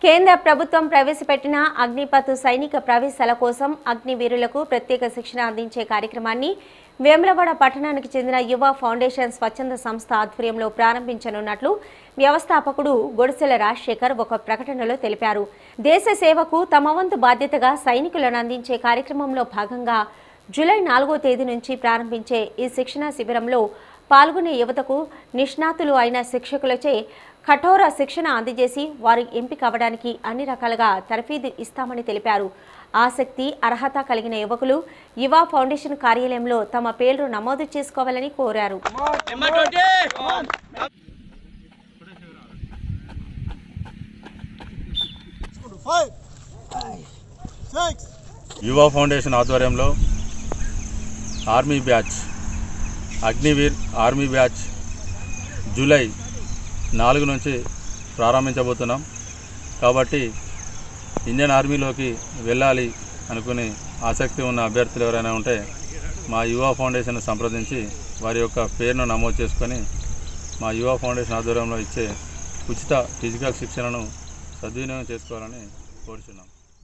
కేంద్ర ప్రభుత్వం ప్రవేశపెట్టిన అగ్నిపథ్ సైనిక ప్రవేశాల కోసం అగ్నివీరులకు ప్రత్యేక శిక్షణ అందించే కార్యక్రమాన్ని వేములవాడ పట్టణానికి చెందిన యువ ఫౌండేషన్ స్వచ్ఛంద సంస్థ ఆధ్వర్యంలో ప్రారంభించనున్నట్లు వ్యవస్థాపకుడు గొడిసెల రాజశేఖర్ ఒక ప్రకటనలో తెలిపారు దేశ సేవకు తమ వంతు బాధ్యతగా సైనికులను అందించే కార్యక్రమంలో భాగంగా జూలై నాలుగో తేదీ నుంచి ప్రారంభించే ఈ శిక్షణా శిబిరంలో పాల్గొనే యువతకు నిష్ణాతులు అయిన శిక్షకులచే కఠోర శిక్షణ అందజేసి వారు ఎంపిక అవ్వడానికి అన్ని రకాలుగా తర్ఫీదు ఇస్తామని తెలిపారు ఆసక్తి అర్హత కలిగిన యువకులు యువ ఫౌండేషన్ కార్యాలయంలో తమ పేర్లు నమోదు చేసుకోవాలని కోరారు five, six, యువ ఫౌండేషన్ ఆధ్వర్యంలో army batch Agniveer army batch July నాలుగు నుంచి ప్రారంభించబోతున్నాం కాబట్టి ఇండియన్ ఆర్మీలోకి వెళ్ళాలి అనుకుని ఆసక్తి ఉన్న అభ్యర్థులు ఎవరైనా ఉంటే మా యువ ఫౌండేషన్ సంప్రదించి వారి యొక్క పేరును నమోదు చేసుకొని మా యువ ఫౌండేషన్ ఆధ్వర్యంలో ఇచ్చే ఉచిత ఫిజికల్ శిక్షణను సద్వినియోగం చేసుకోవాలని కోరుచున్నాం